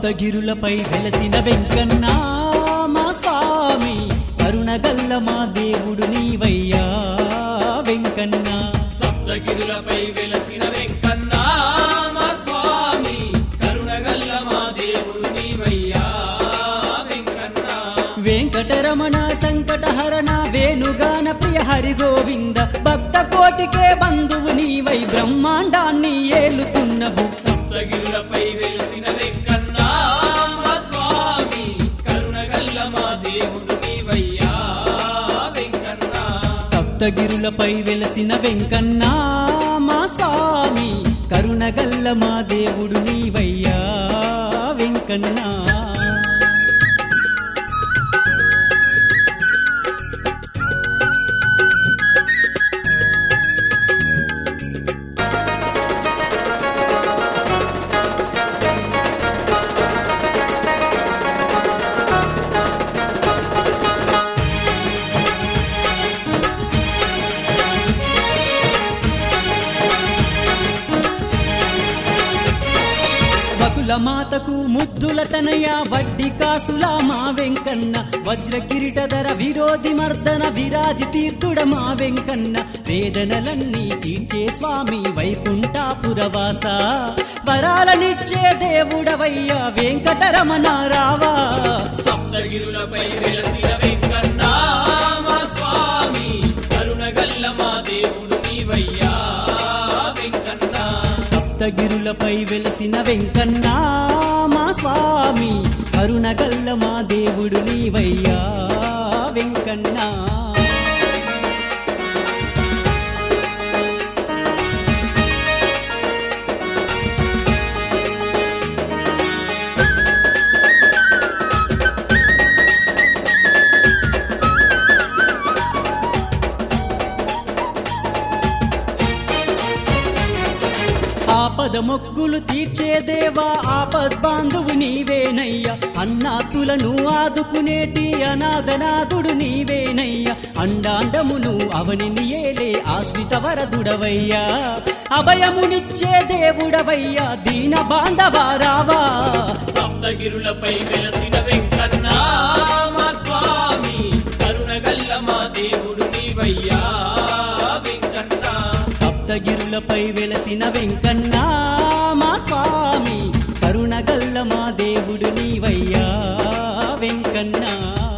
సప్తగిరులపై వెలసిన వెంకన్న మా స్వామి కరుణగల్ల మా దేవుడు నీవయ్యా వెంకన్న సప్తగిరులపై వెలసిన వెంకన్న మా స్వామి కరుణగల్ల మా దేవుడు నీవయ్యా వెంకన్న వెంకటరమణ సంకటహరణ వేణుగాన ప్రియ హరి గోవింద భక్త కోటికే బంధువు నీవై బ్రహ్మాండాన్ని ఏలుతున్నవు సప్తగిరులపై వెలసిన వెంకన్న మా స్వామి కరుణగల్ల మా దేవుడు నీవయ్యా వెంకన్న సప్తగిరులపై వెలసిన వెంకన్న మా స్వామి కరుణగల్ల మా దేవుడు నీవయ్యా వెంకన్నా వకుల మాతకు ముద్దుల తనయ వడ్డీ కాసుల మా వెంకన్న వజ్ర కిరీటధర విరోధి మర్దన విరాజి తీర్థుడ మా వెంకన్న వేదనలన్నీ తీర్చే స్వామి వైకుంఠాపురవాస వరాలనిచ్చే దేవుడవయ్యా వెంకటరమణ రావా సప్తగిరులపై వెలసిన వెంకన్న మా స్వామి కరుణగల్ల మా దేవుడు నీవయ్యా వెంకన్న సప్తగిరులపై వెలసిన వెంకన్న మా స్వామి కరుణగల్ల మా దేవుడు నీవయ్యా వెంకన్నా ఆపద మొక్కులు తీర్చే దేవా ఆపద్ బాంధువు నీవేనయ్యా అన్నాతులను ఆదుకునేటి అనాథనాథుడు నీవేనయ్యా అండాండమును అవనిని ఏలే ఆశ్రిత వరదుడవయ్యా అభయమునిచ్చే దేవుడవయ్యా దీన బాంధవారావా సప్తగిరులపై వెలసిన వెంకన్న మా స్వామి కరుణగల్ల మా దేవుడు నీవయ్యా వెంకన్న సప్తగిరులపై వెలసిన వెంకన్న మా స్వామి కరుణగల్ల మా దేవుడు నీవయ్యా వెంకన్నా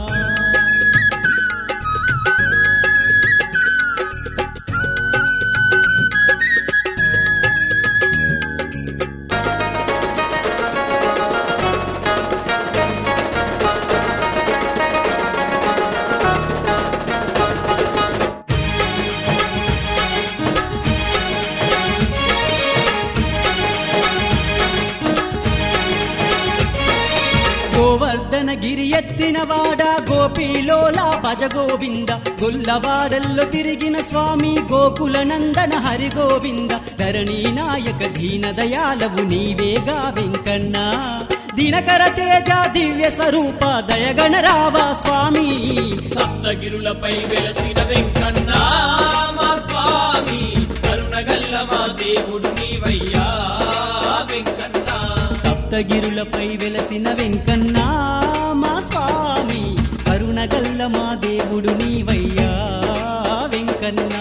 గోవర్ధన గిరి ఎత్తిన వాడ గోపీలోల భజ గోవింద గొల్లవాడల్లో తిరిగిన స్వామి గోకుల నందన హరి గోవింద ధరణి నాయక దీన దయాలవు నీవేగా వెంకన్న దినకర తేజ దివ్య స్వరూప దయగణ రావా స్వామి సప్తగిరులపై వెలసిన వెంకన్న మా స్వామి కరుణగల్ల మా దేవుడు నీవయ్యా వెంకన్న సప్తగిరులపై వెలసిన వెంకన్న మా స్వామి కరుణగల్ల మా దేవుడు నీవయ్యా వెంకన్నా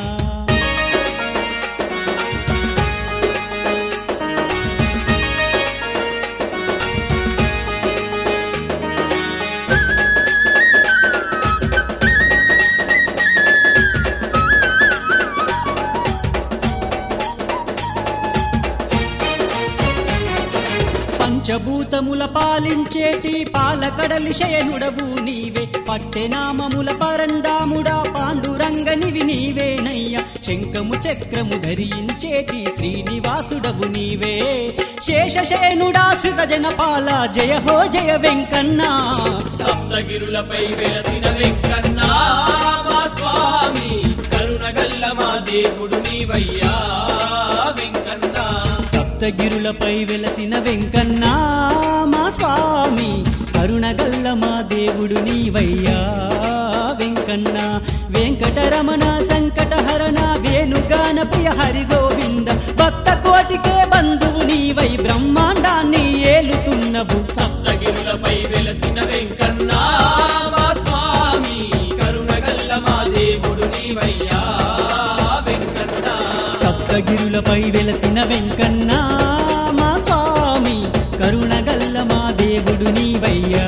పంచభూతముల పాలించేటి పాలకడలి శయనుడవు నీవే పట్టెనామముల పరందాముడా పాండురంగనివి నీవేనయ్య శంఖము చక్రము ధరించేటి శ్రీనివాసుడవు నీవే శేషశయనుడా సుగజన పాల జయ హో జయ వెంకన్నా సప్తగిరులపై వెలసిన వెంకన్న మా స్వామి కరుణగల్ల మా దేవుడు నీవయ్యా వెంకన్న సప్తగిరులపై వెలసిన వెంకన్న మా స్వామి కరుణగల్ల మా దేవుడు నీవయ్యా వెంకన్న వెంకటరమణ సంకటహరణ వేణుగాన ప్రియ హరి గోవింద భక్త కోటికే బంధువు నీవై బ్రహ్మాండాన్ని ఏలుతున్నవు సప్త సప్తగిరులపై వెలసిన వెంకన్న మా స్వామి కరుణగల్ల మా దేవుడు నీవయ్యా